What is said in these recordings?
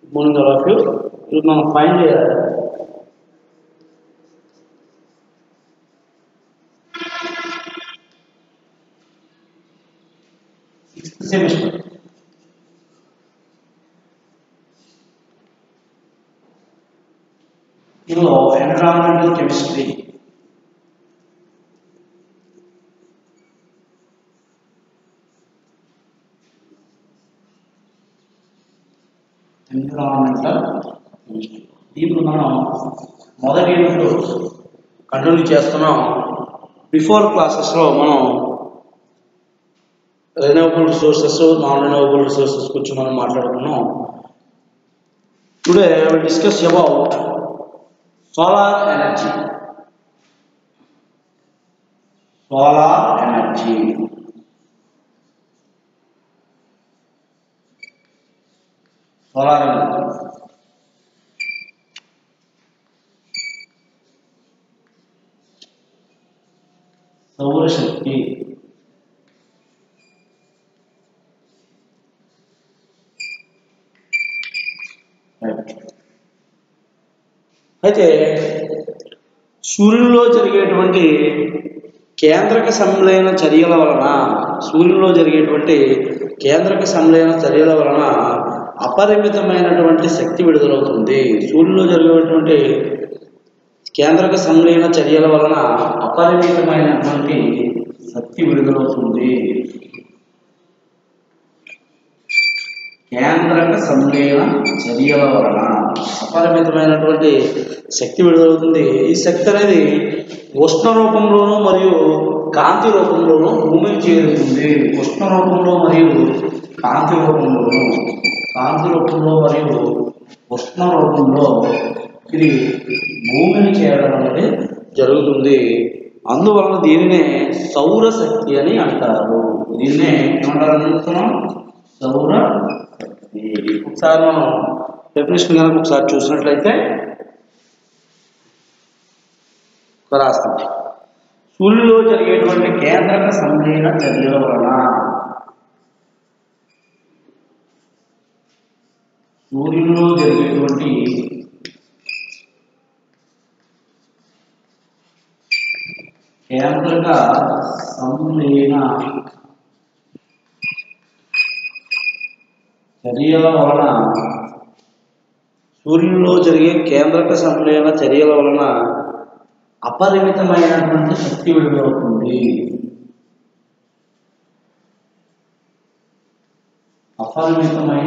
morning all of you ఇప్పుడు మనం find చేయాలి సిక్స్త్ సెమిస్టర్ ఇందులో ఎన్విరాన్మెంటల్ కెమిస్ట్రీ ఎన్విరాన్మెంటల్ కెమిస్ట్రీ దీంట్లో మనం మొదటి యూనిట్లో కంటిన్యూ చేస్తున్నాం బిఫోర్ క్లాసెస్లో మనం renewable resources non renewable resources గురించి మనం మాట్లాడుకున్నాం today I will discuss about solar energy solar energy solar energy సౌరశక్తి అయితే సూర్యునిలో జరిగేటువంటి కేంద్రక సంలయన చర్యల వలన సూర్యునిలో జరిగేటువంటి కేంద్రక సంలయన చర్యల వలన అపరిమితమైనటువంటి శక్తి విడుదలవుతుంది సూర్యునిలో జరిగేటువంటి కేంద్రక సంలయన చర్యల వలన అపరిమితమైనటువంటి శక్తి విడుదలవుతుంది కేంద్రక సంలయన చర్యల వలన అపరిమితమైనటువంటి శక్తి విడుదలవుతుంది ఈ శక్తి అనేది ఉష్ణ రూపంలోనూ మరియు కాంతి రూపంలోనూ భూమికి చేరుతుంది ఉష్ణ రూపంలో మరియు కాంతి రూపంలోనూ కాంతి రూపంలో మరియు ఉష్ణ రూపంలో ఇది భూమిని చేరడం అనేది జరుగుతుంది అందువలన దీనినే సౌరశక్తి అని అంటారు దీన్నే ఏమంటారు అనుకుంటున్నాం సౌర శక్తి ఒకసారి మనం డెఫినేషన్ కనుక ఒకసారి చూసినట్లయితే ఒక రాస్తాం సూర్యులో జరిగేటువంటి కేంద్రక సంలీన చర్యల వలన సూర్యుల్లో జరిగేటువంటి కేంద్రక సంలీన చర్యల వలన సూర్యుల్లో జరిగే కేంద్రక సంలీన చర్యల వలన అపరిమితమైనటువంటి శక్తి విడుదలవుతుంది అపరిమితమైన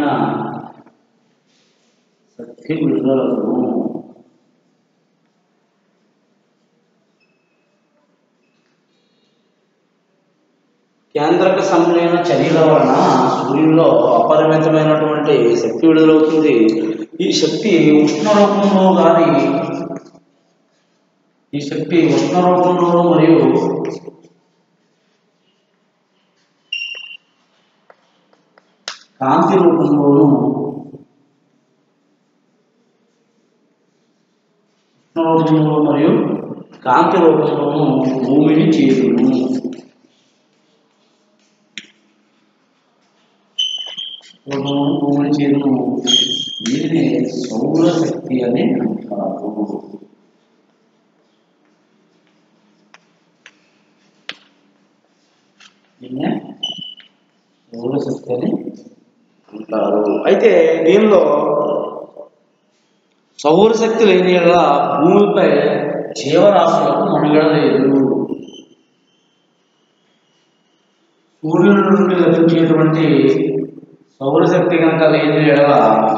శక్తి విడుదలను కేంద్రక సంలీన చర్యల వలన సూర్యుల్లో అపరిమితమైనటువంటి శక్తి విడుదలవుతుంది ఈ శక్తి ఉష్ణ రూపంలో కానీ ఈ శక్తి ఉష్ణ రూపంలో మరియు కాంతి రూపంలోను ఉష్ణ రూపంలో మరియు కాంతి రూపంలోను భూమిని చేరును భూమిని చేరును దీనిని సౌరశక్తి అని అంటారు దీన్నే సౌరశక్తి అని అంటారు అయితే దీనిలో సౌరశక్తి లేని యెడల భూమిపై జీవరాశులకు మనుగడ లేదు సూర్యుడి నుండి లభించేటువంటి సౌరశక్తి కనుక లేని యెడల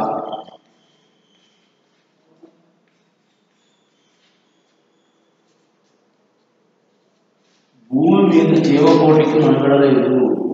భూమి మీద జీవకోటికి మనుగడ లేదు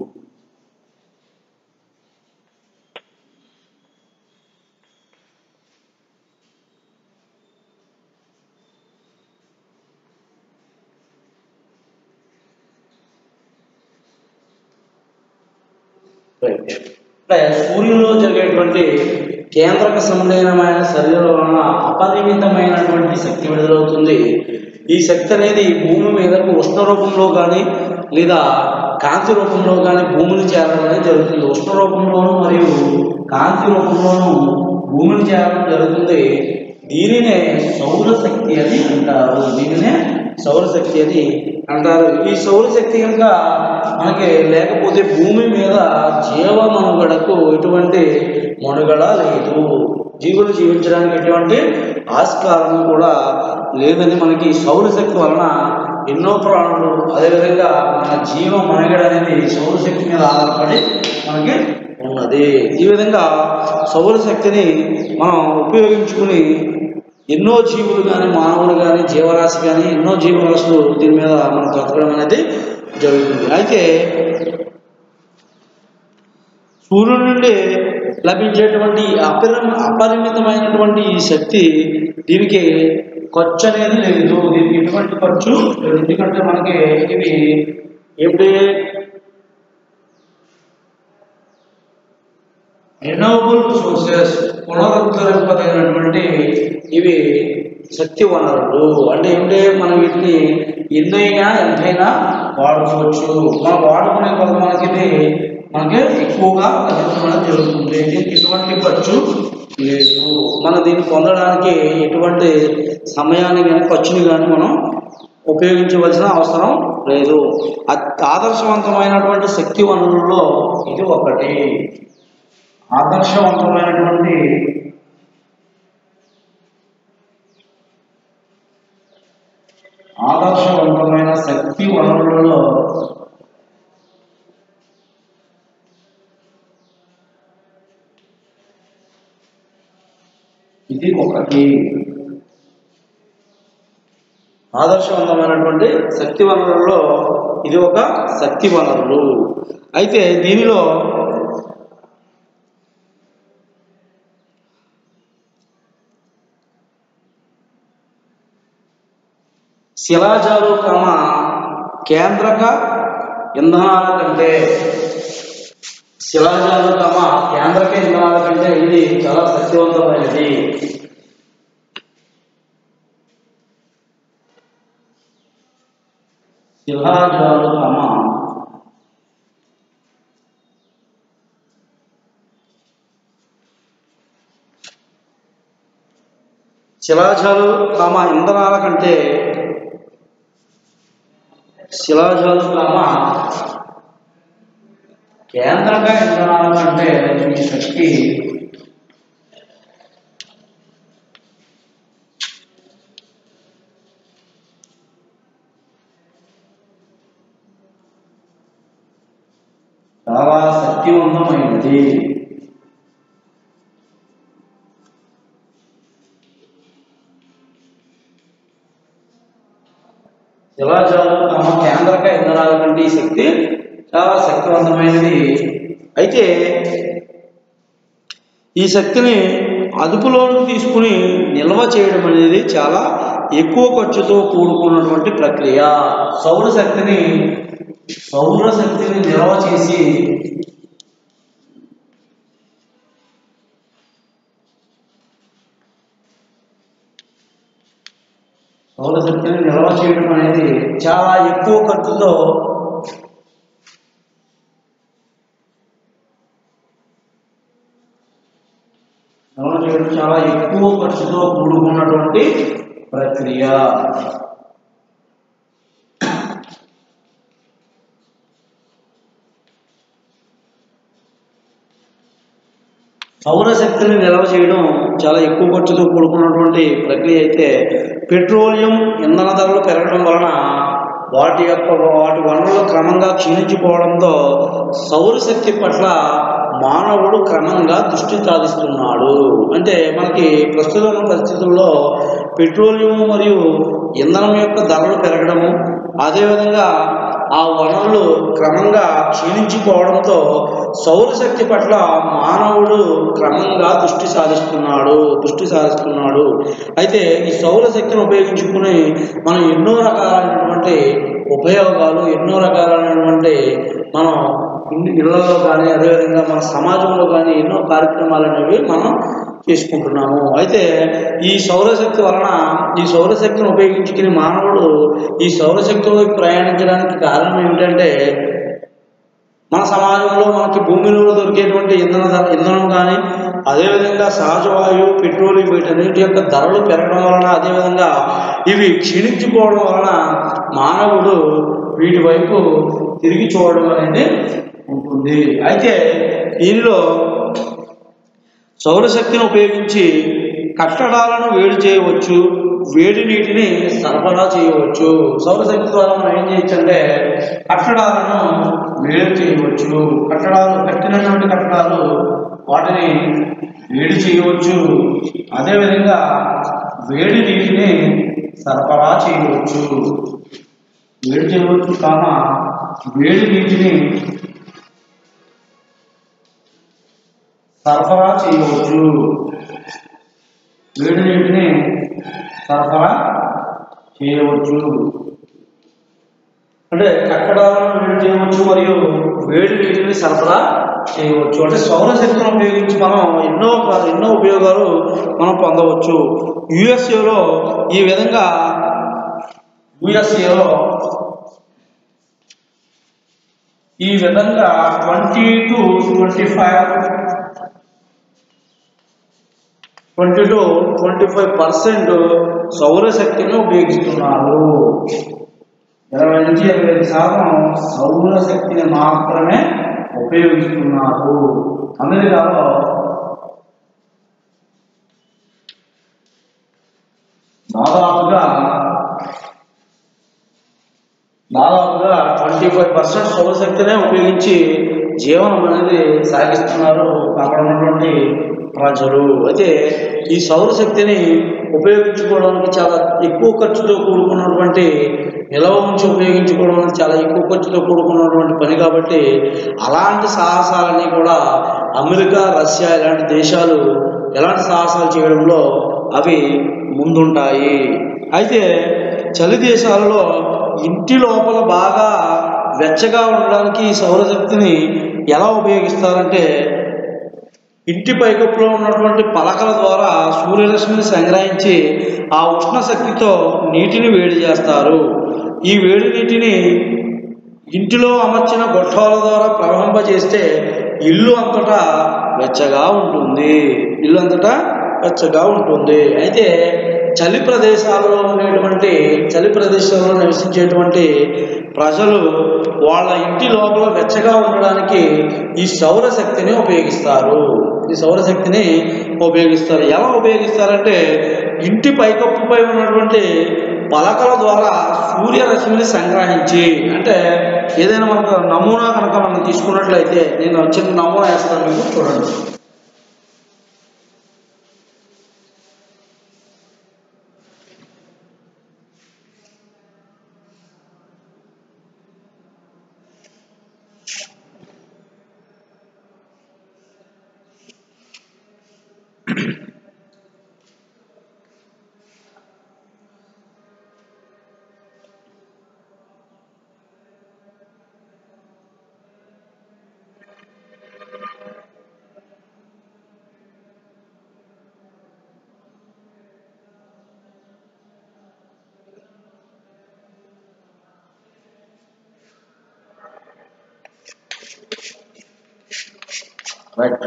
రైట్ అంటే సూర్యులో జరిగేటువంటి కేంద్రక సంలీనమైన శరీరం వలన అపరిమితమైనటువంటి శక్తి విడుదలవుతుంది ఈ శక్తి అనేది భూమి మీదకు ఉష్ణ రూపంలో కానీ లేదా కాంతి రూపంలో కానీ భూమిని చేరడం అనేది జరుగుతుంది ఉష్ణ రూపంలోనూ మరియు కాంతి రూపంలోనూ భూమిని చేరడం జరుగుతుంది దీనినే సౌరశక్తి అని అంటారు దీనినే సౌరశక్తి అని అంటారు ఈ సౌరశక్తి కనుక మనకి లేకపోతే భూమి మీద జీవ మనుగడకు ఎటువంటి మనుగడ లేదు జీవులు జీవించడానికి ఎటువంటి ఆస్కారం కూడా లేదని మనకి సౌరశక్తి వలన ఎన్నో ప్రాణులు అదేవిధంగా మన జీవ మనుగడ అనేది సౌరశక్తి మీద ఆధారపడి మనకి ఉన్నది ఈ విధంగా సౌరశక్తిని మనం ఉపయోగించుకుని ఎన్నో జీవులు కానీ మానవులు కానీ జీవరాశి కానీ ఎన్నో జీవరాశులు దీని మీద మనం బ్రతకడం అనేది జరుగుతుంది అయితే సూర్యుడి నుండి లభించేటువంటి అపరిమ అపరిమితమైనటువంటి ఈ శక్తి దీనికి ఖర్చు అనేది లేదు దీనికి ఎటువంటి ఖర్చు లేదు ఎందుకంటే మనకి ఇవి ఏమిటి రెన్యూవబుల్ సోర్సెస్ పునరుద్ధరింపదగినటువంటి ఇవి శక్తి వనరులు అంటే ఏమిటి మనం వీటిని ఎన్నైనా ఎంతైనా వాడుకోవచ్చు మనం వాడుకునే కొద్ది మనకి ఇది మనకి ఎక్కువగా లభించడం జరుగుతుంది దీనికి ఎటువంటి ఖర్చు లేదు మనం దీన్ని పొందడానికి ఎటువంటి సమయాన్ని కానీ ఖర్చుని కానీ మనం ఉపయోగించవలసిన అవసరం లేదు అత్- ఆదర్శవంతమైనటువంటి శక్తి వనరుల్లో ఇది ఒకటి ఆదర్శవంతమైనటువంటి ఆదర్శవంతమైన శక్తి వనరులలో ఇది ఒకటి ఆదర్శవంతమైనటువంటి శక్తి వనరులలో ఇది ఒక శక్తి వనరులు అయితే దీనిలో శిలాజాలు క్రమ కేంద్రక ఇంధనాల కంటే శిలాజాలు తమ కేంద్రక ఇంధనాల కంటే ఇది చాలా శక్తివంతమైనది శిలాజాలు తమ శిలాజాలు తమ ఇంధనాల కంటే శిలాజాలు తమ కేంద్రక ఇంధనాల కంటే ఈ శక్తి చాలా శక్తివంతమైనది శిలాజాలు తమ కేంద్రక ఇంధనాల కంటే ఈ శక్తి చాలా శక్తివంతమైనది అయితే ఈ శక్తిని అదుపులోకి తీసుకుని నిల్వ చేయడం అనేది చాలా ఎక్కువ ఖర్చుతో కూడుకున్నటువంటి ప్రక్రియ సౌర శక్తిని సౌర శక్తిని నిల్వ చేసి సౌర శక్తిని నిల్వ చేయడం అనేది చాలా ఎక్కువ ఖర్చుతో నిల్వ చేయడం చాలా ఎక్కువ ఖర్చుతో కూడుకున్నటువంటి ప్రక్రియ సౌర శక్తిని నిల్వ చేయడం చాలా ఎక్కువ ఖర్చుతో కూడుకున్నటువంటి ప్రక్రియ అయితే పెట్రోలియం ఇంధన ధరలు పెరగడం వలన వాటి యొక్క వాటి వనరులు క్రమంగా క్షీణించిపోవడంతో సౌరశక్తి పట్ల మానవుడు క్రమంగా దృష్టి సాధిస్తున్నాడు అంటే మనకి ప్రస్తుతం ఉన్న పరిస్థితుల్లో పెట్రోలియం మరియు ఇంధనం యొక్క ధరలు పెరగడము అదేవిధంగా ఆ వనరులు క్రమంగా క్షీణించిపోవడంతో సౌరశక్తి పట్ల మానవుడు క్రమంగా దృష్టి సాధిస్తున్నాడు దృష్టి సాధిస్తున్నాడు అయితే ఈ సౌరశక్తిని ఉపయోగించుకుని మనం ఎన్నో రకాలైనటువంటి ఉపయోగాలు ఎన్నో రకాలైనటువంటి మనం ఇన్ని ఇళ్లలో కానీ అదేవిధంగా మన సమాజంలో కానీ ఎన్నో కార్యక్రమాలు అనేవి మనం చేసుకుంటున్నాము అయితే ఈ సౌరశక్తి వలన ఈ సౌరశక్తిని ఉపయోగించుకుని మానవుడు ఈ సౌరశక్తిలో ప్రయాణించడానికి కారణం ఏమిటంటే మన సమాజంలో మనకి భూమిలో దొరికేటువంటి ఇంధన ధర- ఇంధనం కానీ అదేవిధంగా సహజ వాయువు పెట్రోలియం వీటన్నిటి యొక్క ధరలు పెరగడం వలన అదేవిధంగా ఇవి క్షీణించిపోవడం వలన మానవుడు వీటి వైపు తిరిగి చూడడం అనేది ఉంటుంది అయితే దీనిలో సౌరశక్తిని ఉపయోగించి కట్టడాలను వేడి చేయవచ్చు వేడి నీటిని సరఫరా చేయవచ్చు సౌరశక్తి ద్వారా మనం ఏం చేయొచ్చు అంటే కట్టడాలను వేడి చేయవచ్చు కట్టడాలు కట్టినటువంటి కట్టడాలు వాటిని వేడి చేయవచ్చు అదేవిధంగా వేడి నీటిని సరఫరా చేయవచ్చు వేడి చేయవచ్చు కామ వేడి నీటిని సరఫరా చేయవచ్చు వేడి నీటిని సరఫరా చేయవచ్చు అంటే కట్టడాలను వేడి చేయవచ్చు మరియు వేడి నీటిని సరఫరా చేయవచ్చు అంటే సౌరశక్తిని ఉపయోగించి మనం ఎన్నో ఎన్నో ఉపయోగాలు మనం పొందవచ్చు యుఎస్ఏలో ఈ విధంగా యుఎస్ఏలో ఈ విధంగా twenty to twenty five twenty to twenty five percent సౌరశక్తిని ఉపయోగిస్తున్నారు ఇరవై నుంచి ఇరవై ఐదు శాతం సౌరశక్తిని మాత్రమే ఉపయోగిస్తున్నారు అమెరికాలో దాదాపుగా దాదాపుగా ట్వంటీ ఫైవ్ పర్సెంట్ సౌరశక్తినే ఉపయోగించి జీవనం అనేది సాగిస్తున్నారు అక్కడ ఉన్నటువంటి ప్రజలు అయితే ఈ సౌరశక్తిని ఉపయోగించుకోవడానికి చాలా ఎక్కువ ఖర్చుతో కూడుకున్నటువంటి నిల్వ ఉంచి ఉపయోగించుకోవడం అనేది చాలా ఎక్కువ ఖర్చుతో కూడుకున్నటువంటి పని కాబట్టి అలాంటి సాహసాలన్నీ కూడా అమెరికా రష్యా ఇలాంటి దేశాలు ఎలాంటి సాహసాలు చేయడంలో అవి ముందుంటాయి అయితే చలి దేశాలలో ఇంటి లోపల బాగా వెచ్చగా ఉండడానికి ఈ సౌరశక్తిని ఎలా ఉపయోగిస్తారంటే ఇంటి పైకప్పులో ఉన్నటువంటి పలకల ద్వారా సూర్యరశ్మిని సంగ్రహించి ఆ ఉష్ణ శక్తితో నీటిని వేడి చేస్తారు ఈ వేడి నీటిని ఇంటిలో అమర్చిన గొట్టాల ద్వారా ప్రవహింపజేస్తే ఇల్లు అంతటా వెచ్చగా ఉంటుంది ఇల్లు అంతటా వెచ్చగా ఉంటుంది అయితే చలి ప్రదేశాలలో ఉండేటువంటి చలి ప్రదేశాల్లో నివసించేటువంటి ప్రజలు వాళ్ళ ఇంటి లోపల వెచ్చగా ఉండడానికి ఈ సౌరశక్తిని ఉపయోగిస్తారు ఈ సౌరశక్తిని ఉపయోగిస్తారు ఎలా ఉపయోగిస్తారంటే ఇంటి పైకప్పుపై ఉన్నటువంటి పలకల ద్వారా సూర్యరశ్మిని సంగ్రహించి అంటే ఏదైనా మనకు నమూనా కనుక మనం తీసుకున్నట్లయితే నేను చిన్న నమూనా వేస్తాను మీకు చూడండి రైట్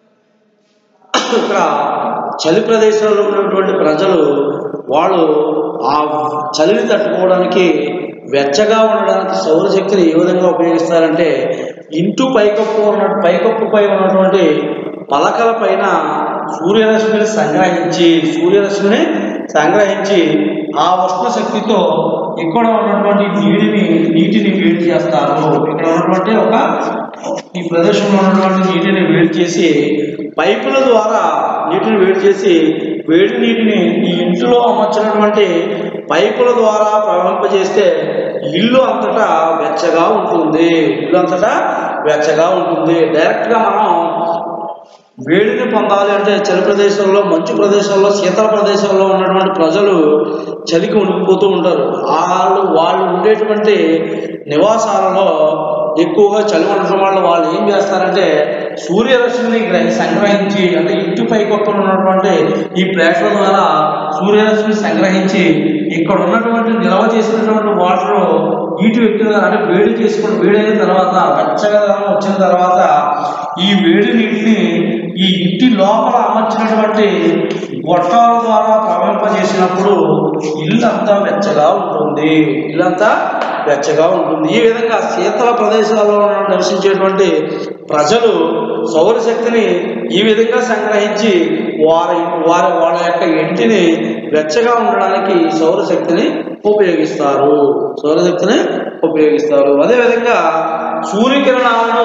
ఇక్కడ చలి ప్రదేశాల్లో ఉన్నటువంటి ప్రజలు వాళ్ళు ఆ చలిని తట్టుకోవడానికి వెచ్చగా ఉండడానికి సౌరశక్తిని ఏ విధంగా ఉపయోగిస్తారంటే ఇంటు పైకప్పు ఉన్న పైకప్పుపై ఉన్నటువంటి పలకల పైన సూర్యరశ్మిని సంగ్రహించి సూర్యరశ్మిని సంగ్రహించి ఆ ఉష్ణ శక్తితో ఇక్కడ ఉన్నటువంటి నీటిని నీటిని వేడి చేస్తారు ఇక్కడ ఉన్నటువంటి ఒక ఈ ప్రదేశంలో ఉన్నటువంటి నీటిని వేడి చేసి పైపుల ద్వారా నీటిని వేడి చేసి వేడి నీటిని ఈ ఇంటిలో అమర్చినటువంటి పైపుల ద్వారా ప్రవహింపజేస్తే ఇల్లు అంతటా వెచ్చగా ఉంటుంది ఇల్లు అంతటా వెచ్చగా ఉంటుంది డైరెక్ట్గా మనం వేడిని పొందాలి అంటే చలి ప్రదేశంలో మంచు ప్రదేశంలో శీతల ప్రదేశంలో ఉన్నటువంటి ప్రజలు చలికి ఉనికిపోతూ ఉంటారు వాళ్ళు వాళ్ళు ఉండేటువంటి నివాసాలలో ఎక్కువగా చలి ఉండటం వల్ల వాళ్ళు ఏం చేస్తారంటే సూర్యరశ్మిని గ్రహి సంగ్రహించి అంటే ఇంటి పైకొక్కలు ఉన్నటువంటి ఈ ప్లేట్ల ద్వారా సూర్యరశ్మిని సంగ్రహించి ఇక్కడ ఉన్నటువంటి నిల్వ చేసినటువంటి వాటర్ హీట్ వ్యక్తులు అంటే వేడి చేసుకుని వేడైన తర్వాత వెచ్చగా వచ్చిన తర్వాత ఈ వేడి నీటిని ఈ ఇంటి లోపల అమర్చినటువంటి గొట్టాల ద్వారా ప్రవహింపజేసినప్పుడు ఇల్లంతా వెచ్చగా ఉంటుంది ఇల్లంతా వెచ్చగా ఉంటుంది ఈ విధంగా శీతల ప్రదేశాల్లో నివసించేటువంటి ప్రజలు సౌరశక్తిని ఈ విధంగా సంగ్రహించి వారి వారి వాళ్ళ యొక్క ఇంటిని వెచ్చగా ఉండడానికి సౌరశక్తిని ఉపయోగిస్తారు సౌరశక్తిని ఉపయోగిస్తారు అదేవిధంగా సూర్యకిరణాలను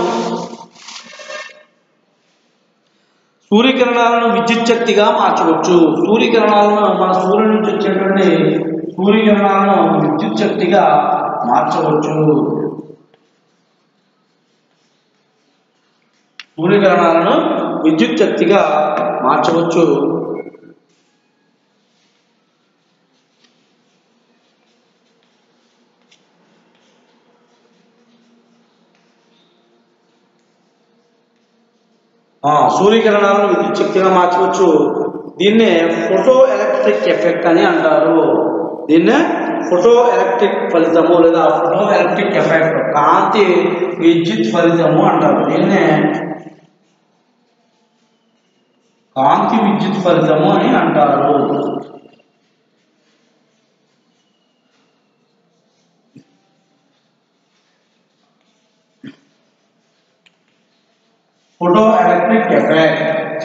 సూర్యకిరణాలను విద్యుత్ శక్తిగా మార్చవచ్చు సూర్యకిరణాలను మన సూర్యుడి నుంచి వచ్చేటువంటి సూర్యకిరణాలను విద్యుత్ శక్తిగా మార్చవచ్చు సూర్యకిరణాలను విద్యుత్ శక్తిగా మార్చవచ్చు ఆ, సూర్యకిరణాలను విద్యుత్ శక్తిగా మార్చవచ్చు దీన్నే ఫోటో ఎలక్ట్రిక్ ఎఫెక్ట్ అని అంటారు దీన్నే ఫోటో ఎలక్ట్రిక్ ఫలితము లేదా ఫోటో ఎలక్ట్రిక్ ఎఫెక్ట్ కాంతి విద్యుత్ ఫలితము అంటారు దీన్నే కాంతి విద్యుత్ ఫలితము అని అంటారు ఫోటో ఎలక్ట్రిక్ ఎఫెక్ట్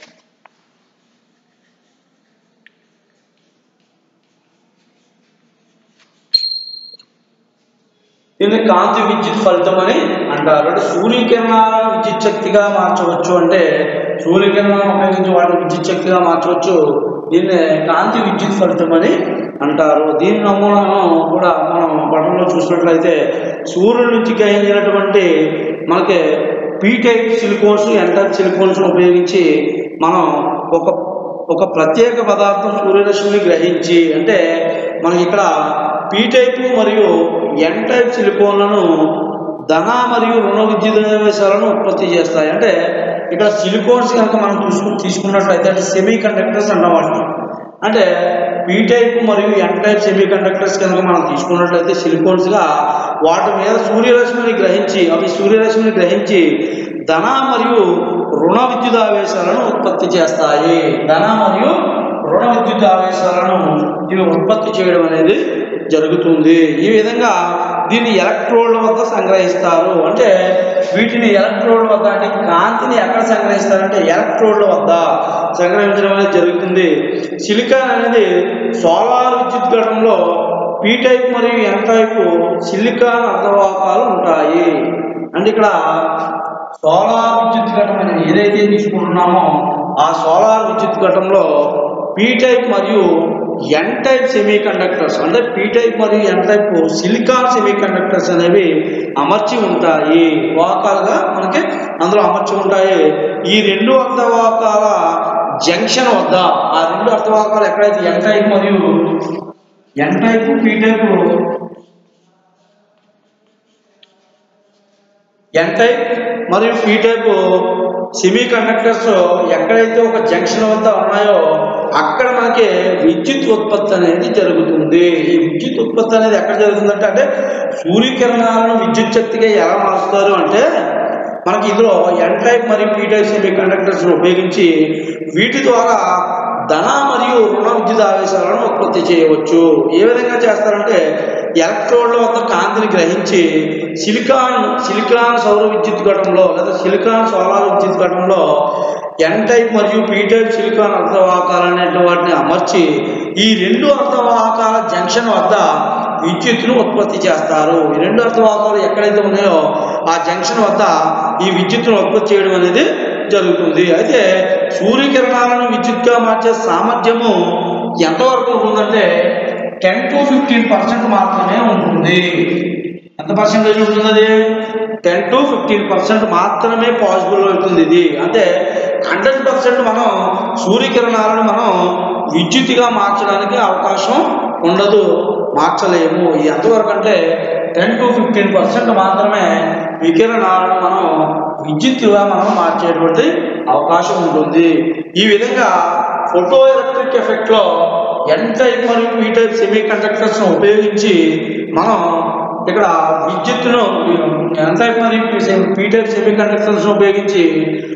దీన్ని కాంతి విద్యుత్ ఫలితం అని అంటారు అంటే సూర్యకిరణాలను విద్యుత్ శక్తిగా మార్చవచ్చు అంటే సూర్యకిరణాలను ఉపయోగించి వాటిని విద్యుత్ శక్తిగా మార్చవచ్చు దీన్ని కాంతి విద్యుత్ ఫలితం అని అంటారు దీని నమూనాను కూడా మనం పటంలో చూసినట్లయితే సూర్యుడి నుంచి గ్రహించినటువంటి మనకి P type silicons N type silicons ఉపయోగించి మనం ఒక ఒక ప్రత్యేక పదార్థం సూర్యరశ్మిని గ్రహించి అంటే మనకి ఇక్కడ పీ టైపు మరియు ఎన్ టైప్ సిలికోన్లను ధన మరియు రుణ విద్యుదావేశాలను ఉత్పత్తి చేస్తాయి అంటే ఇక్కడ సిలికోన్స్ కనుక మనం చూసుకు తీసుకున్నట్లయితే అంటే సెమీ కండక్టర్స్ అన్న వాటిని అంటే పీ టైప్ మరియు ఎన్ టైప్ సెమీ కండక్టర్స్ కనుక మనం తీసుకున్నట్లయితే సిలికోన్స్గా వాటి మీద సూర్యరశ్మిని గ్రహించి అవి సూర్యరశ్మిని గ్రహించి ధన మరియు రుణ విద్యుత్ ఆవేశాలను ఉత్పత్తి చేస్తాయి ధన మరియు రుణ విద్యుత్ ఆవేశాలను ఇవి ఉత్పత్తి చేయడం అనేది జరుగుతుంది ఈ విధంగా దీన్ని ఎలక్ట్రోడ్ల వద్ద సంగ్రహిస్తారు అంటే వీటిని ఎలక్ట్రోడ్ల వద్ద అంటే కాంతిని ఎక్కడ సంగ్రహిస్తారంటే ఎలక్ట్రోడ్ల వద్ద సంగ్రహించడం అనేది జరుగుతుంది సిలికాన్ అనేది సోలార్ విద్యుత్ ఘటనలో పీ టైప్ మరియు ఎన్ టైప్ సిలికాన్ అర్ధవాహకాలు ఉంటాయి అంటే ఇక్కడ సోలార్ విద్యుత్ ఘటన మనం ఏదైతే తీసుకుంటున్నామో ఆ సోలార్ విద్యుత్ ఘటనలో పీ టైప్ మరియు ఎన్ టైప్ సెమీ కండక్టర్స్ అంటే పీ టైప్ మరియు N type silicon semiconductors అనేవి అమర్చి ఉంటాయి వాహకాలుగా మనకి అందులో అమర్చి ఉంటాయి ఈ రెండు అర్ధవాహకాల జంక్షన్ వద్ద ఆ రెండు అర్ధవాహకాలు ఎక్కడైతే ఎన్ టైప్ మరియు N type P type N type మరియు పీ టైప్ సెమీ కండక్టర్స్ ఎక్కడైతే ఒక జంక్షన్ వద్ద ఉన్నాయో అక్కడ మనకి విద్యుత్ ఉత్పత్తి అనేది జరుగుతుంది ఈ విద్యుత్ ఉత్పత్తి అనేది ఎక్కడ జరుగుతుందంటే అంటే సూర్యకిరణాలను విద్యుత్ శక్తిగా ఎలా మారుస్తారు అంటే మనకి ఇందులో ఎన్ టైప్ మరియు పీ టైప్ సెమీ కండక్టర్స్ ఉపయోగించి వీటి ద్వారా ధన మరియు రుణ విద్యుత్ ఆవేశాలను ఉత్పత్తి చేయవచ్చు ఏ విధంగా చేస్తారంటే ఎలక్ట్రోడ్ల వద్ద కాంతిని గ్రహించి సిలికాన్ సిలికాన్ సౌర విద్యుత్ ఘటంలో లేదా సిలికాన్ సోలార్ విద్యుత్ ఘటంలో ఎన్ టైప్ మరియు పీ టైప్ సిలికాన్ అర్ధవాహకాలు అనే వాటిని అమర్చి ఈ రెండు అర్ధవాహకాల జంక్షన్ వద్ద విద్యుత్తును ఉత్పత్తి చేస్తారు ఈ రెండు అర్ధవాహకాలు ఎక్కడైతే ఉన్నాయో ఆ జంక్షన్ వద్ద ఈ విద్యుత్తును ఉత్పత్తి చేయడం అనేది జరుగుతుంది అయితే సూర్యకిరణాలను విద్యుత్గా మార్చే సామర్థ్యము ఎంతవరకు ఉంటుందంటే టెన్ టు ఫిఫ్టీన్ పర్సెంట్ మాత్రమే ఉంటుంది ఎంత పర్సెంటేజ్ ఉంటుంది అది టెన్ టు ఫిఫ్టీన్ పర్సెంట్ మాత్రమే పాసిబుల్ అవుతుంది ఇది అంటే హండ్రెడ్ పర్సెంట్ మనం సూర్యకిరణాలను మనం విద్యుత్తుగా మార్చడానికి అవకాశం ఉండదు మార్చలేము ఎంతవరకు అంటే టెన్ టు ఫిఫ్టీన్ పర్సెంట్ మాత్రమే వికిరణాలను మనం విద్యుత్తుగా మనం మార్చేటువంటి అవకాశం ఉంటుంది ఈ విధంగా ఫోటో ఎలక్ట్రిక్ ఎఫెక్ట్లో ఎన్ టైప్ మరియు పీ టైప్ సెమీ కండక్టర్స్ ఉపయోగించి మనం ఇక్కడ విద్యుత్తును ఎన్ టైప్ మరియు పీ టైప్ సెమీ కండక్టర్స్ ఉపయోగించి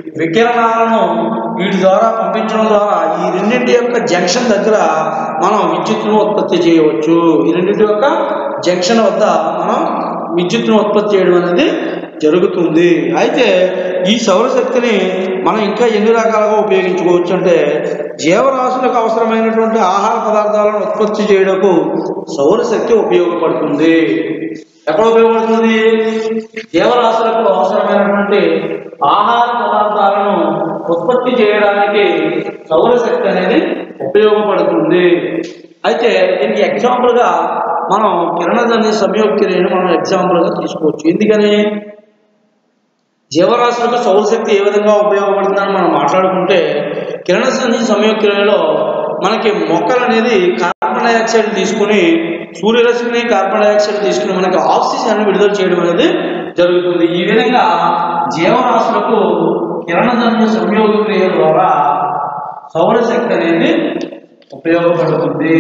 వికిరణాలను వీటి ద్వారా పంపించడం ద్వారా ఈ రెండింటి యొక్క జంక్షన్ దగ్గర మనం విద్యుత్తును ఉత్పత్తి చేయవచ్చు ఈ రెండింటి యొక్క జంక్షన్ వద్ద మనం విద్యుత్తును ఉత్పత్తి చేయడం అనేది జరుగుతుంది అయితే ఈ సౌరశక్తిని మనం ఇంకా ఎన్ని రకాలుగా ఉపయోగించుకోవచ్చు అంటే జీవరాశులకు అవసరమైనటువంటి ఆహార పదార్థాలను ఉత్పత్తి చేయడానికి సౌరశక్తి ఉపయోగపడుతుంది ఎక్కడ ఉపయోగపడుతుంది జీవరాశులకు అవసరమైనటువంటి ఆహార పదార్థాలను ఉత్పత్తి చేయడానికి సౌరశక్తి అనేది ఉపయోగపడుతుంది అయితే దీనికి ఎగ్జాంపుల్గా మనం కిరణజన్య సంయోక్తిని మనం ఎగ్జాంపుల్గా తీసుకోవచ్చు ఎందుకని జీవరాశులకు సౌరశక్తి ఏ విధంగా ఉపయోగపడుతుందని మనం మాట్లాడుకుంటే కిరణ సంధి సంయోక్తిలో మనకి మొక్కలు అనేది కార్బన్ డైఆక్సైడ్ తీసుకుని సూర్యరశ్మిని కార్బన్ డైఆక్సైడ్ తీసుకుని మనకి ఆక్సిజన్ విడుదల చేయడం అనేది జరుగుతుంది ఈ విధంగా జీవరాశులకు కిరణజన్య సంయోగ క్రియ ద్వారా సౌరశక్తి అనేది ఉపయోగపడుతుంది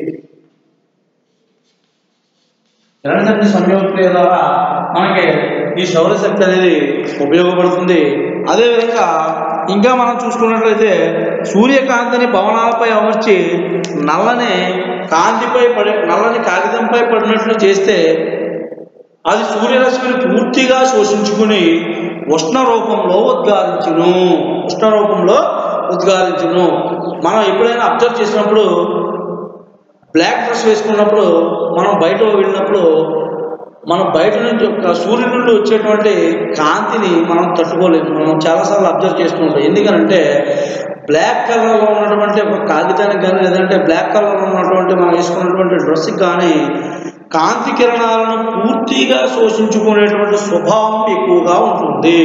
కిరణజన్య సంయోగ క్రియ ద్వారా మనకి ఈ సౌరశక్తి అనేది ఉపయోగపడుతుంది అదేవిధంగా ఇంకా మనం చూసుకున్నట్లయితే సూర్యకాంతిని భవనాలపై అమర్చి నల్లని కాంతిపై పడి నల్లని కాగితంపై పడినట్లు చేస్తే అది సూర్యరశ్మిని పూర్తిగా శోషించుకుని ఉష్ణ రూపంలో ఉద్గారించును ఉష్ణ రూపంలో ఉద్గారించును మనం ఎప్పుడైనా అబ్జర్వ్ చేసినప్పుడు బ్లాక్ డ్రెస్ వేసుకున్నప్పుడు మనం బయట వెళ్ళినప్పుడు మనం బయట నుంచి ఒక సూర్యుడి నుండి వచ్చేటువంటి కాంతిని మనం తట్టుకోలేము మనం చాలాసార్లు అబ్జర్వ్ చేసుకుంటాం ఎందుకనంటే బ్లాక్ కలర్లో ఉన్నటువంటి ఒక కాగితానికి కానీ లేదంటే బ్లాక్ కలర్లో ఉన్నటువంటి మనం వేసుకున్నటువంటి డ్రెస్కి కానీ కాంతి కిరణాలను పూర్తిగా శోషించుకునేటువంటి స్వభావం ఎక్కువగా ఉంటుంది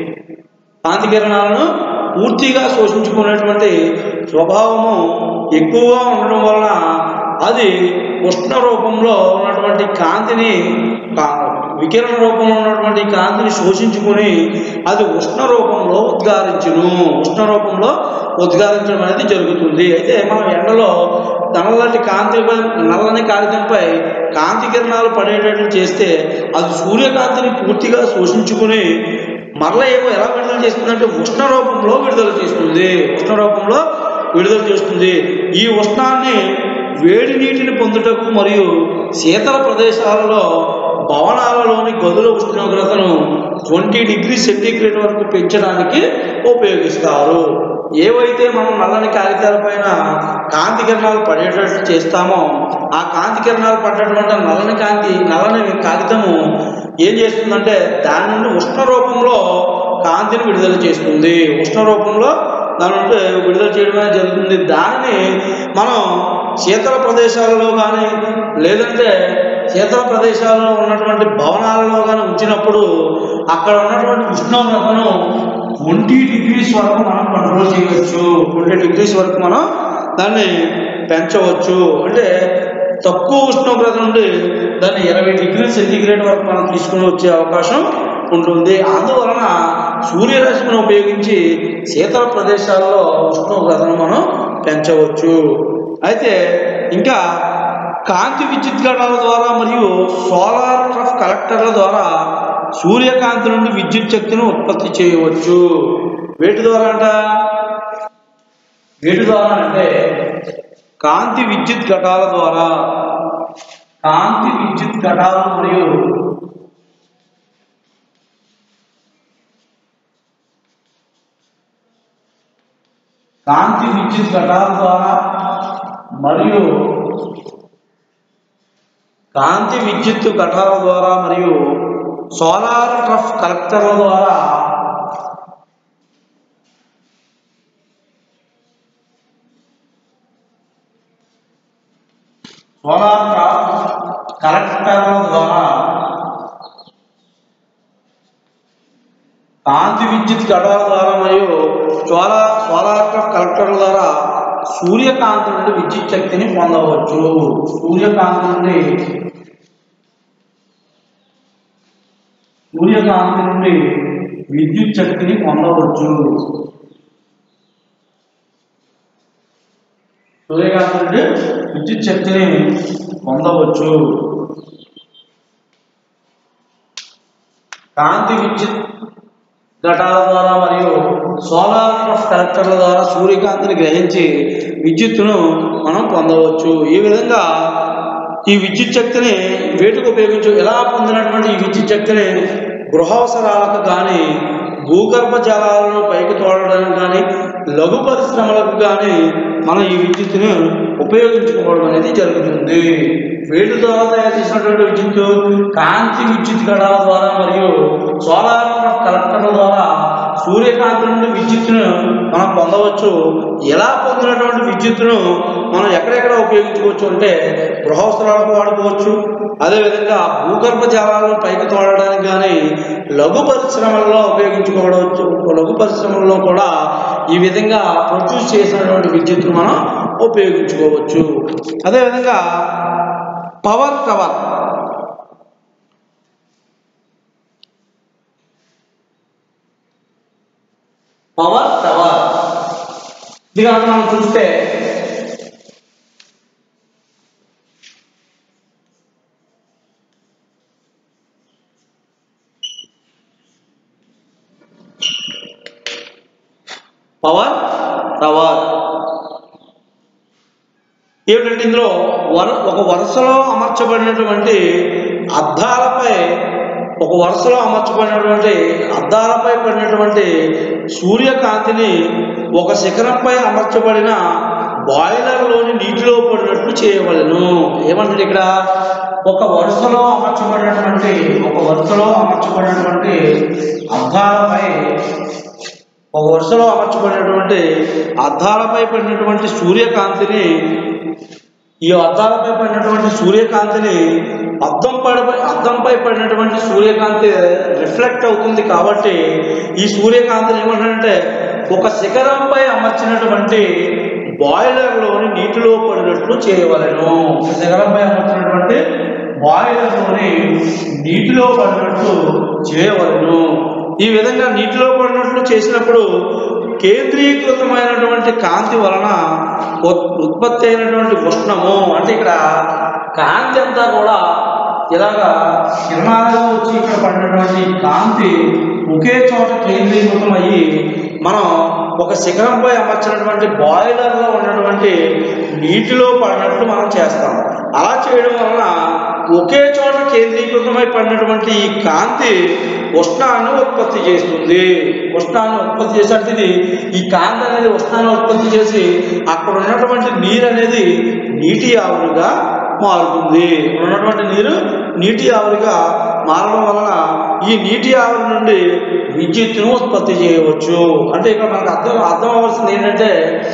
కాంతి కిరణాలను పూర్తిగా శోషించుకునేటువంటి స్వభావము ఎక్కువగా ఉండడం వలన అది ఉష్ణ రూపంలో ఉన్నటువంటి కాంతిని కా- వికిరణ రూపంలో ఉన్నటువంటి కాంతిని శోషించుకుని అది ఉష్ణ రూపంలో ఉద్గారించును ఉష్ణ రూపంలో ఉద్గారించడం అనేది జరుగుతుంది అయితే మనం ఎండలో నల్లటి కాంతిపై నల్లని కాగితంపై కాంతి కిరణాలు పడేటట్లు చేస్తే అది సూర్యకాంతిని పూర్తిగా శోషించుకుని మరలా ఏమో ఎలా విడుదల చేస్తుందంటే ఉష్ణ రూపంలో విడుదల చేస్తుంది ఉష్ణ రూపంలో విడుదల చేస్తుంది ఈ ఉష్ణాన్ని వేడి నీటిని పొందుటకు మరియు శీతల ప్రదేశాలలో భవనాలలోని గదుల ఉష్ణోగ్రతను ట్వంటీ డిగ్రీ సెంటీగ్రేడ్ వరకు పెంచడానికి ఉపయోగిస్తారు ఏవైతే మనం నల్లని కాగితాల పైన కాంతి కిరణాలు పడేటట్టు చేస్తామో ఆ కాంతి కిరణాలు పడ్డటువంటి నల్లని కాంతి నల్లని కాగితము ఏం చేస్తుందంటే దాని నుండి ఉష్ణ రూపంలో కాంతిని విడుదల చేస్తుంది ఉష్ణ రూపంలో దాని నుండి విడుదల చేయడం అనేది జరుగుతుంది దానిని మనం శీతల ప్రదేశాలలో కానీ లేదంటే శీతల ప్రదేశాల్లో ఉన్నటువంటి భవనాలలో కానీ ఉంచినప్పుడు అక్కడ ఉన్నటువంటి ఉష్ణోగ్రతను ట్వంటీ డిగ్రీస్ వరకు మనం కంట్రోల్ చేయవచ్చు ట్వంటీ డిగ్రీస్ వరకు మనం దాన్ని పెంచవచ్చు అంటే తక్కువ ఉష్ణోగ్రత నుండి దాన్ని ఇరవై డిగ్రీ సెంటీగ్రేడ్ వరకు మనం తీసుకుని వచ్చే అవకాశం ఉంటుంది అందువలన సూర్యరశ్మిని ఉపయోగించి శీతల ప్రదేశాల్లో ఉష్ణోగ్రతను మనం పెంచవచ్చు అయితే ఇంకా కాంతి విద్యుత్ ఘటాల ద్వారా మరియు సోలార్ ట్రఫ్ కలెక్టర్ల ద్వారా సూర్యకాంతి నుండి విద్యుత్ శక్తిని ఉత్పత్తి చేయవచ్చు వేటి ద్వారా అంట వేటి ద్వారా అంటే కాంతి విద్యుత్ ఘటాల ద్వారా కాంతి విద్యుత్ ఘటాలు మరియు కాంతి విద్యుత్ ఘటాల ద్వారా మరియు కాంతి విద్యుత్ ఘటాల ద్వారా మరియు సోలార్ ట్రఫ్ కలెక్టర్ల ద్వారా సోలార్ ట్రఫ్ కలెక్టర్ల ద్వారా కాంతి విద్యుత్ ఘటాల ద్వారా మరియు సోలార్ సోలార్ ట్రఫ్ కలెక్టర్ల ద్వారా సూర్యకాంతి నుండి విద్యుత్ శక్తిని పొందవచ్చు సూర్యకాంతి నుండి సూర్యకాంతి నుండి విద్యుత్ శక్తిని పొందవచ్చు సూర్యకాంతి నుండి విద్యుత్ శక్తిని పొందవచ్చు కాంతి విద్యుత్ ఘటాల ద్వారా మరియు సోలార్ ట్రఫ్ కలెక్టర్ల ద్వారా సూర్యకాంతిని గ్రహించి విద్యుత్తును మనం పొందవచ్చు ఈ విధంగా ఈ విద్యుత్ శక్తిని వేటికి ఉపయోగించు ఎలా పొందినటువంటి ఈ విద్యుత్ శక్తిని గృహావసరాలకు కానీ భూగర్భ జలాలను పైకి తోడడానికి కానీ లఘు పరిశ్రమలకు కానీ మనం ఈ విద్యుత్తును ఉపయోగించుకోవడం అనేది జరుగుతుంది వేటి ద్వారా తయారు చేసినటువంటి విద్యుత్తు కాంతి విద్యుత్ ఘటాల ద్వారా మరియు సోలార్ కలెక్టర్ల ద్వారా సూర్యకాంతి నుండి విద్యుత్తును మనం పొందవచ్చు ఎలా పొందినటువంటి విద్యుత్తును మనం ఎక్కడెక్కడ ఉపయోగించుకోవచ్చు అంటే గృహవసరాలకు వాడుకోవచ్చు అదేవిధంగా భూగర్భ జలాలను పైకి తోడడానికి కానీ లఘు పరిశ్రమల్లో ఉపయోగించుకోవచ్చు లఘు పరిశ్రమల్లో కూడా ఈ విధంగా ప్రొడ్యూస్ చేసినటువంటి విద్యుత్తును మనం ఉపయోగించుకోవచ్చు అదేవిధంగా పవర్ కవర్ పవర్ టవర్ ఇది కనుక మనం చూస్తే పవర్ టవర్ ఏమిటంటే ఇందులో వర ఒక వరుసలో అమర్చబడినటువంటి అద్దాలపై ఒక వరుసలో అమర్చబడినటువంటి అద్దాలపై పడినటువంటి సూర్యకాంతిని ఒక శిఖరంపై అమర్చబడిన బాయిలర్లోని నీటిలో పడినట్లు చేయవలను ఏమంటారు ఇక్కడ ఒక వరుసలో అమర్చబడినటువంటి ఒక వరుసలో అమర్చబడినటువంటి అద్దాలపై ఒక వరుసలో అమర్చబడినటువంటి అద్దాలపై పడినటువంటి సూర్యకాంతిని ఈ అద్దాలపై పడినటువంటి సూర్యకాంతిని అద్దం పడి అద్దంపై పడినటువంటి సూర్యకాంతి రిఫ్లెక్ట్ అవుతుంది కాబట్టి ఈ సూర్యకాంతిని ఏమంటారంటే ఒక శిఖరంపై అమర్చినటువంటి బాయిలర్లోని నీటిలో పడినట్లు చేయవలను ఒక శిఖరంపై అమర్చినటువంటి బాయిలర్లోని నీటిలో పడినట్లు చేయవలను ఈ విధంగా నీటిలో పడినట్లు చేసినప్పుడు కేంద్రీకృతమైనటువంటి కాంతి వలన ఉత్- ఉత్పత్తి అయినటువంటి ఉష్ణము అంటే ఇక్కడ కాంతి అంతా కూడా ఇలాగా కిరణాలుగా వచ్చి ఇక్కడ పడినటువంటి కాంతి ఒకే చోట కేంద్రీకృతం అయ్యి మనం ఒక శిఖరంపై అమర్చినటువంటి బాయిలర్లో ఉన్నటువంటి నీటిలో పడినట్లు మనం చేస్తాం అలా చేయడం వలన ఒకే చోట కేంద్రీకృతమై పడినటువంటి ఈ కాంతి ఉష్ణాన్ని ఉత్పత్తి చేస్తుంది ఉష్ణాన్ని ఉత్పత్తి చేసేది ఇది ఈ కాంతి అనేది ఉష్ణాన్ని ఉత్పత్తి చేసి అక్కడ ఉన్నటువంటి నీరు అనేది నీటి ఆవులుగా మారుతుంది ఇక్కడ ఉన్నటువంటి నీరు నీటి ఆవిరిగా మారడం వలన ఈ నీటి ఆవిరి నుండి విద్యుత్తును ఉత్పత్తి చేయవచ్చు అంటే ఇక్కడ మనకు అర్థం అర్థం అవ్వాల్సింది ఏంటంటే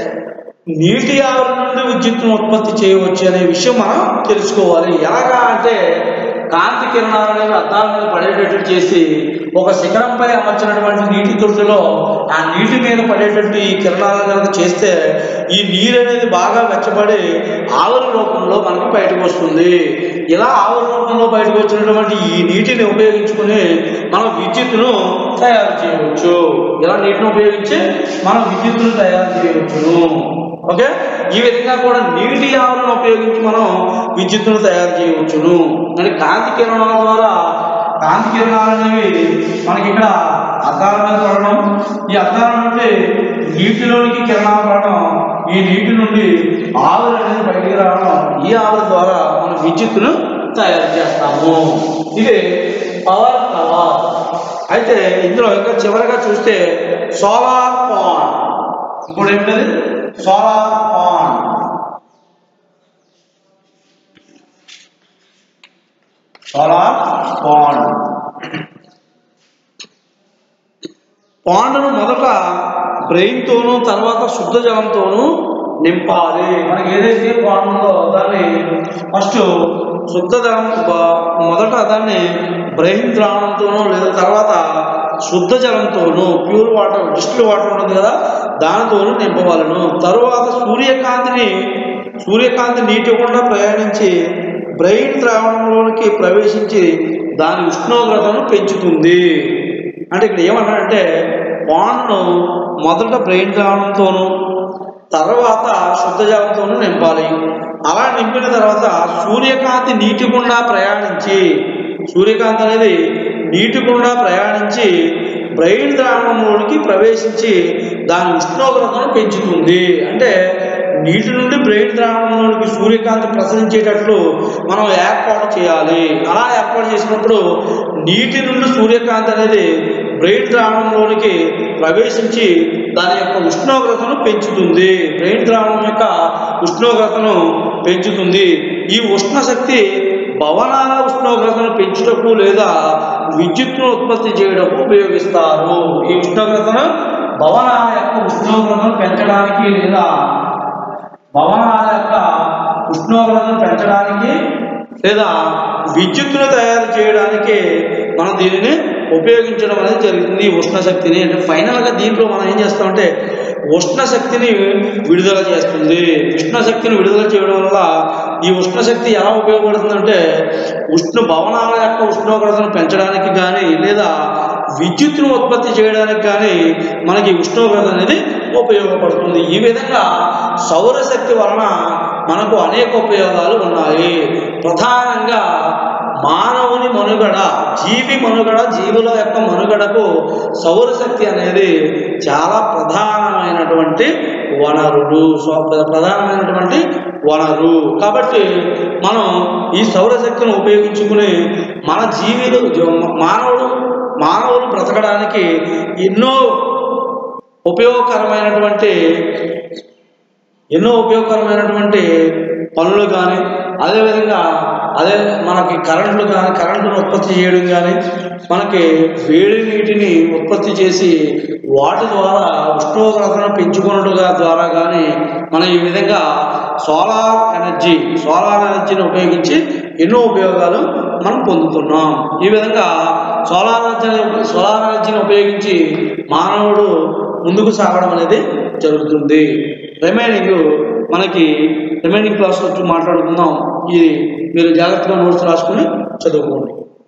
నీటి ఆవిరి నుండి విద్యుత్తును ఉత్పత్తి చేయవచ్చు అనే విషయం మనం తెలుసుకోవాలి ఎలాగా అంటే కాంతి కిరణాలు అనేవి అద్దాల మీద పడేటట్టు చేసి ఒక శిఖరంపై అమర్చినటువంటి నీటి తొట్టులో ఆ నీటి మీద పడేటట్టు ఈ కిరణాలను కనుక చేస్తే ఈ నీరు అనేది బాగా వెచ్చబడి ఆవిరి రూపంలో మనకి బయటకు వస్తుంది ఇలా ఆవిరి రూపంలో బయటకు వచ్చినటువంటి ఈ నీటిని ఉపయోగించుకుని మనం విద్యుత్తును తయారు చేయవచ్చు ఇలా నీటిని ఉపయోగించి మనం విద్యుత్తును తయారు చేయవచ్చును ఓకే ఈ విధంగా కూడా నీటి ఆవులను ఉపయోగించి మనం విద్యుత్తును తయారు చేయవచ్చును అంటే కాంతి కిరణాల ద్వారా కాంతి కిరణాలు అనేవి మనకి ఇక్కడ అద్దాల మీద పడడం ఈ అద్దాల నుండి నీటిలోనికి కిరణాలు పడడం ఈ నీటి నుండి ఆవిరి అనేది బయటికి రావడం ఈ ఆవిరి ద్వారా మనం విద్యుత్తును తయారు చేస్తాము ఇది పవర్ పవర్ అయితే ఇందులో ఇంకా చివరిగా చూస్తే సోలార్ పాండ్ ఇప్పుడు ఏంటది సోలార్ పాండ్ సోలార్ పాండ్ పాండును మొదట బ్రెయిన్తోనూ తర్వాత శుద్ధ జలంతోనూ నింపాలి మనకి ఏదైతే పాండ్ ఉందో దాన్ని ఫస్ట్ శుద్ధ జలం బ- మొదట దాన్ని బ్రెయిన్ ద్రావణంతోనూ లేదా తర్వాత శుద్ధ జలంతోనూ ప్యూర్ వాటర్ డిస్టిల్ వాటర్ ఉంటుంది కదా దానితోనూ నింపవలను తరువాత సూర్యకాంతిని సూర్యకాంతి నీటి గుండా ప్రయాణించి బ్రెయిన్ ద్రావణంలోనికి ప్రవేశించి దాని ఉష్ణోగ్రతను పెంచుతుంది అంటే ఇక్కడ ఏమన్నాడంటే పాండ్ను మొదట బ్రెయిన్ ద్రావణంతోనూ తర్వాత శుద్ధ జలంతోనూ నింపాలి అలా నింపిన తర్వాత సూర్యకాంతి నీటి గుండా ప్రయాణించి సూర్యకాంతి అనేది నీటి గుండా ప్రయాణించి బ్రెయిన్ ద్రావణంలోనికి ప్రవేశించి దాని ఉష్ణోగ్రతను పెంచుతుంది అంటే నీటి నుండి బ్రెయిన్ ద్రావణంలోనికి సూర్యకాంతి ప్రసరించేటట్లు మనం ఏర్పాటు చేయాలి అలా ఏర్పాటు చేసినప్పుడు నీటి నుండి సూర్యకాంతి అనేది బ్రెయిన్ ద్రావణంలోనికి ప్రవేశించి దాని యొక్క ఉష్ణోగ్రతను పెంచుతుంది బ్రెయిన్ ద్రావణం యొక్క ఉష్ణోగ్రతను పెంచుతుంది ఈ ఉష్ణ శక్తి భవనాల ఉష్ణోగ్రతను పెంచుటకు లేదా విద్యుత్తును ఉత్పత్తి చేయడానికి ఉపయోగిస్తారు ఈ ఉష్ణోగ్రతను భవనాల యొక్క ఉష్ణోగ్రతను పెంచడానికి లేదా భవనాల యొక్క ఉష్ణోగ్రతను పెంచడానికి లేదా విద్యుత్తును తయారు చేయడానికి మనం దీనిని ఉపయోగించడం అనేది జరుగుతుంది ఈ ఉష్ణ శక్తిని అంటే ఫైనల్గా దీంట్లో మనం ఏం చేస్తామంటే ఉష్ణ శక్తిని విడుదల చేస్తుంది ఉష్ణ శక్తిని విడుదల చేయడం వల్ల ఈ ఉష్ణ శక్తి ఎలా ఉపయోగపడుతుందంటే ఉష్ణ భవనాల యొక్క ఉష్ణోగ్రతను పెంచడానికి కానీ లేదా విద్యుత్తును ఉత్పత్తి చేయడానికి కానీ మనకి ఉష్ణోగ్రత అనేది ఉపయోగపడుతుంది ఈ విధంగా సౌరశక్తి వలన మనకు అనేక ఉపయోగాలు ఉన్నాయి ప్రధానంగా మానవుని మనుగడ జీవి మనుగడ జీవుల యొక్క మనుగడకు సౌరశక్తి అనేది చాలా ప్రధానమైనటువంటి వనరుడు స్వ- ప్రధానమైనటువంటి వనరు కాబట్టి మనం ఈ సౌరశక్తిని ఉపయోగించుకుని మన జీవిలు జీ- మానవుడు మానవులు బ్రతకడానికి ఎన్నో ఉపయోగకరమైనటువంటి ఎన్నో ఉపయోగకరమైనటువంటి పనులు కానీ అదేవిధంగా అదే మనకి కరెంట్లు కానీ కరెంటును ఉత్పత్తి చేయడం కానీ మనకి వేడి నీటిని ఉత్పత్తి చేసి వాటి ద్వారా ఉష్ణోగ్రతను పెంచుకున్నట్టుగా ద్వారా కానీ మనం ఈ విధంగా సోలార్ ఎనర్జీ సోలార్ ఎనర్జీని ఉపయోగించి ఎన్నో ఉపయోగాలు మనం పొందుతున్నాం ఈ విధంగా సోలార్ ఎనర్జీని సోలార్ ఎనర్జీని ఉపయోగించి మానవుడు ముందుకు సాగడం అనేది జరుగుతుంది రిమైనింగ్ మనకి రిమైనింగ్ క్లాస్ వచ్చి మాట్లాడుకుందాం ఇది మీరు జాగ్రత్తగా నోట్స్ రాసుకుని చదువుకోండి